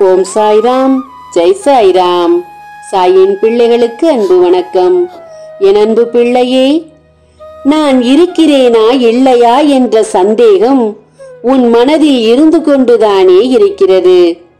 ஓம் சாய்ராம் ஜெய் சாய்ராம் சாயின் பிள்ளைகளுக்கு அன்பு வணக்கம் என் அன்பு பிள்ளையே நான் இருக்கிறேனா இல்லையா என்ற சந்தேகம் உன் மனதில் இருந்து கொண்டுதானே இருக்கிறது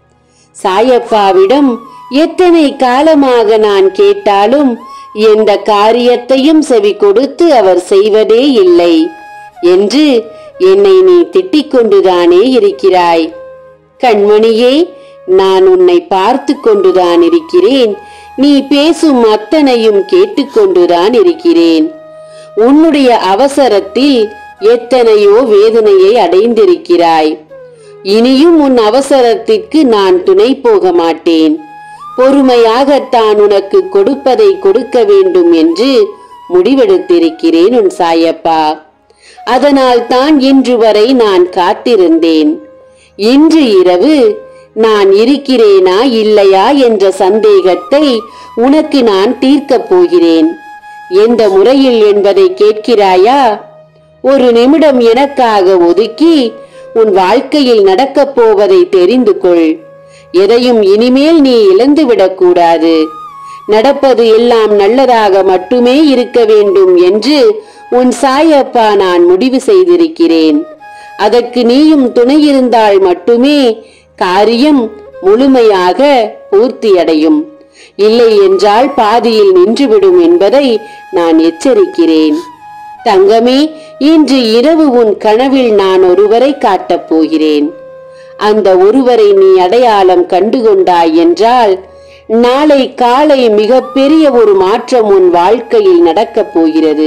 சாயப்பாவிடம் எத்தனை காலமாக நான் கேட்டாலும் எந்த காரியத்தையும் செவி கொடுத்து அவர் செய்வதே இல்லை என்று என்னை நீ திட்டிக் கொண்டுதானே இருக்கிறாய் கண்மணியே நான் உன்னை பார்த்து கொண்டுதான் இருக்கிறேன் நீ பேசும் அத்தனையும் கேட்டுக்கொண்டுதான் இருக்கிறேன் உன்னுடைய அவசரத்தில் எத்தனையோ வேதனையை அடைந்திருக்கிறாய் இனியும் உன் அவசரத்திற்கு நான் துணை போக மாட்டேன் பொறுமையாகத்தான் உனக்கு கொடுப்பதை கொடுக்க வேண்டும் என்று முடிவெடுத்திருக்கிறேன் உன் சாயப்பா அதனால் தான் இன்று வரை நான் காத்திருந்தேன் இன்று இரவு நான் இருக்கிறேனா இல்லையா என்ற சந்தேகத்தை உனக்கு நான் தீர்க்கப் போகிறேன் எந்த முறையில் என்பதை கேட்கிறாயா ஒரு நிமிடம் எனக்காக ஒதுக்கி உன் வாழ்க்கையில் நடக்கப் போவதை தெரிந்து கொள் எதையும் இனிமேல் நீ இழந்துவிடக் கூடாது நடப்பது எல்லாம் நல்லதாக மட்டுமே இருக்க வேண்டும் என்று உன் சாயப்பா நான் முடிவு செய்திருக்கிறேன் அதற்கு நீயும் துணையிருந்தால் மட்டுமே காரியம் முழுமையாக பூர்த்தியடையும் இல்லை என்றால் பாதியில் நின்றுவிடும் என்பதை நான் எச்சரிக்கிறேன் தங்கமே இன்று இரவு உன் கனவில் நான் ஒருவரை காட்டப் போகிறேன் அந்த ஒருவரை நீ அடையாளம் கண்டுகொண்டாய் என்றால் நாளை காலை மிகப்பெரிய ஒரு மாற்றம் உன் வாழ்க்கையில் நடக்கப் போகிறது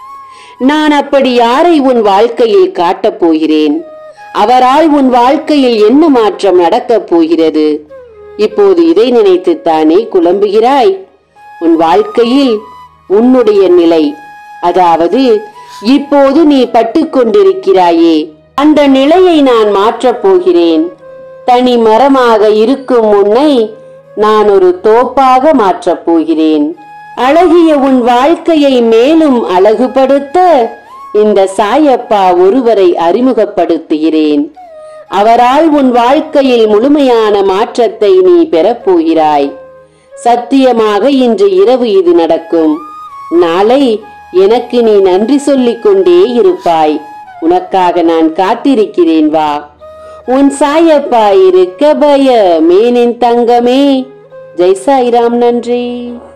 நான் அப்படி யாரை உன் வாழ்க்கையில் காட்டப் போகிறேன் அவரால் உன் வாழ்க்கையில் என்ன மாற்றம் நடக்கப் போகிறது இப்போது இதை நினைத்துத்தானே குழம்புகிறாய் உன் வாழ்க்கையில் உன்னுடைய நிலை அதாவது இப்போது நீ பட்டுக் கொண்டிருக்கிறாயே அந்த நிலையை நான் மாற்றப் போகிறேன் தனி மரமாக இருக்கும் உன்னை நான் ஒரு தோப்பாக மாற்றப் போகிறேன் அழகிய உன் வாழ்க்கையை மேலும் அழகுபடுத்த இந்த சாயப்பா ஒருவரை அறிமுகப்படுத்துகிறேன் அவரால் உன் வாழ்க்கையில் முழுமையான மாற்றத்தை நீ பெறப்போகிறாய் சத்தியமாக இன்று இரவு இது நடக்கும் நாளை எனக்கு நீ நன்றி சொல்லிக் கொண்டே இருப்பாய் உனக்காக நான் காத்திருக்கிறேன் வா உன் சாயப்பா இருக்க பயமேனின் தங்கமே ஜெய் சாய்ராம் நன்றி